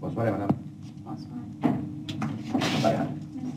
Bonsoir يا مدام اتفضلي يا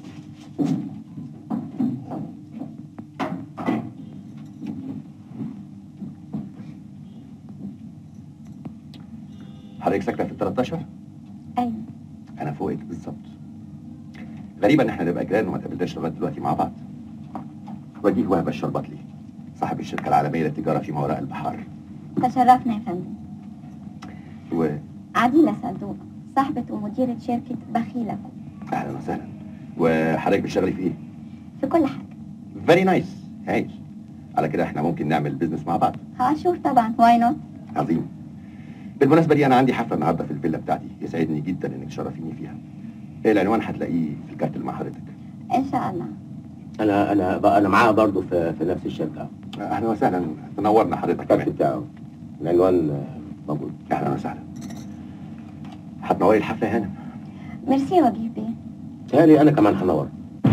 حضرتك ساكنه في ال 13 ايوه انا فوقك بالظبط غريبة ان احنا نبقى جيران وما تقابلناش لغايه دلوقتي مع بعض وجيه وهبه الشربطلي صاحب الشركه العالميه للتجاره في وراء البحار تشرفنا يا فندم و عديلة صندوق صاحبة ومديرة شركة بخيلكم اهلا وسهلا وحضرتك بتشتغلي في ايه؟ في كل حاجة فيري نايس هايل على كده احنا ممكن نعمل بيزنس مع بعض ها شور طبعا واي نوت عظيم بالمناسبه دي انا عندي حفله النهارده في الفيلا بتاعتي يسعدني جدا انك تشرفيني فيها إيه العنوان هتلاقيه في الكارت اللي مع حضرتك ان شاء الله انا انا بقى انا معاه برضه في, في نفس الشركه اهلا وسهلا تنورنا حضرتك الكارت كمان بتاعه العنوان آه، موجود اهلا وسهلا هتنوري الحفله يا هانم ميرسي وجيه بيه تهيألي انا كمان هنور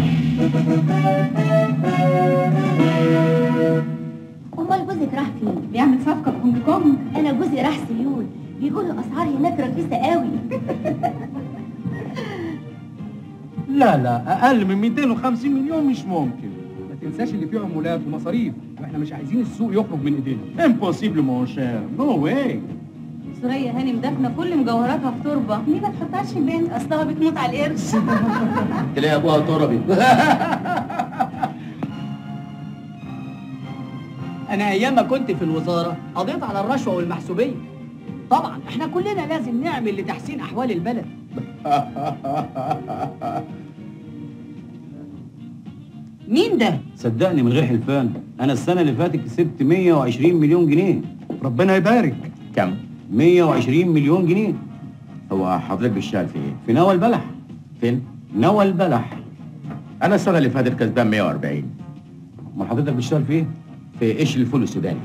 امال جوزك راح فين؟ بيعمل صفقه في هونج كونج انا جوزي راح سيول بيقولوا الاسعار هناك رخيصه قوي لا لا اقل من 250 مليون مش ممكن ما تنساش اللي فيه عمولات ومصاريف واحنا مش عايزين السوق يخرج من ايدينا امبوسيبل مون شير نو واي سوريا هانم دافنه كل مجوهراتها في تربه ليه ما تحطهاش في البنت اصلها بتموت على القرش تلاقي ابوها تربي انا ايام ما كنت في الوزاره قضيت على الرشوه والمحسوبيه طبعا احنا كلنا لازم نعمل لتحسين احوال البلد مين ده صدقني من غير حلفان انا السنه اللي فاتت كسبت 120 مليون جنيه ربنا يبارك كم 120 مليون جنيه هو حضرتك بتشتغل في ايه في نوى البلح فين نوى البلح انا السنه اللي فاتت كسبان 140 امال حضرتك بتشتغل في ايه في قش الفول السوداني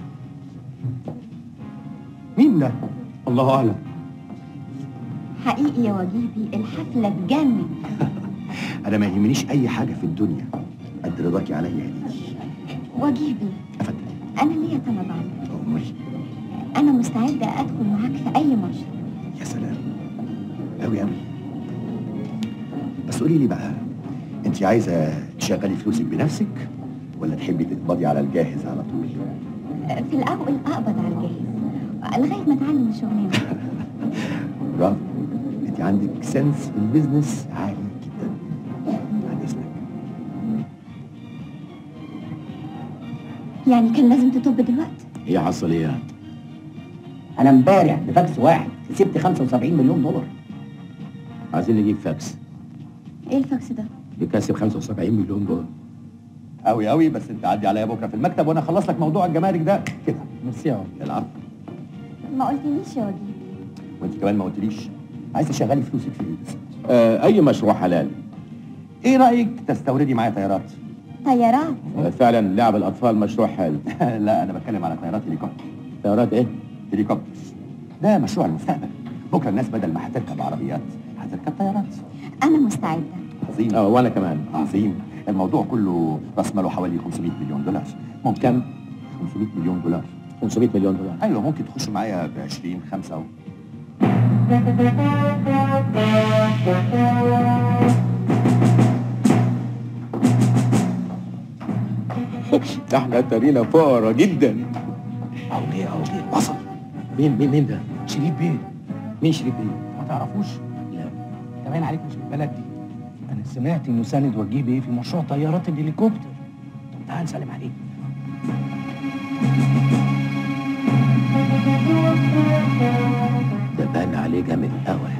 مين ده؟ الله اعلم حقيقي يا وجيه بيه الحفلة تجنن انا ما يهمنيش اي حاجه في الدنيا قد رضاكي عليا يا دي وجيه بيه افضل انا ليا طلب عندك أمري. انا مستعدة ادخل معاك في اي مشروع يا سلام أوي أوي بس قولي لي بقى أنت عايزة تشغلي فلوسك بنفسك ولا تحبي تقبضي على الجاهز على طول؟ في الاول اقبض على الجاهز لغاية ما اتعلم الشغلانة برافو أنت عندك سنس في البيزنس عالي جدا عن إذنك يعني كان لازم تطب دلوقتي ايه حصل ايه يعني انا امبارح بفاكس واحد كسبت 75 مليون دولار عايزين نجيب فاكس ايه الفاكس ده بيكسب 75 مليون دولار أوي أوي بس أنت عدي عليا بكرة في المكتب وأنا أخلص لك موضوع الجمارك ده كده ميرسي يا العب ما قلتليش يا وجيه وأنت كمان ما قلتليش عايزة تشغلي فلوسك في إيه بالظبط؟ آه اي مشروع حلال إيه رأيك تستوردي معايا طيارات؟ طيارات آه فعلا لعب الاطفال مشروع حلو لا أنا بتكلم على طيارات هليكوبتر طيارات ايه هليكوبترز ده مشروع المستقبل بكرة الناس بدل ما هتركب عربيات هتركب طيارات انا مستعدة عظيم اه وانا كمان عظيم الموضوع كله راس ماله حوالي 500 مليون دولار ممكن كم؟ 500 مليون دولار 500 مليون دولار ايوه ممكن تخش معايا ب 20 5 و... احنا ترينا فقرا جدا او ليه او ليه وصل مين مين مين ده شريف بيه مين شريف بيه ما تعرفوش لا انت باين عليك مش من البلد دي انا سمعت انه ساند وجيه بيه في مشروع طيارات الهليكوبتر طب تعال نسلم عليه ده بان عليه جامد قوي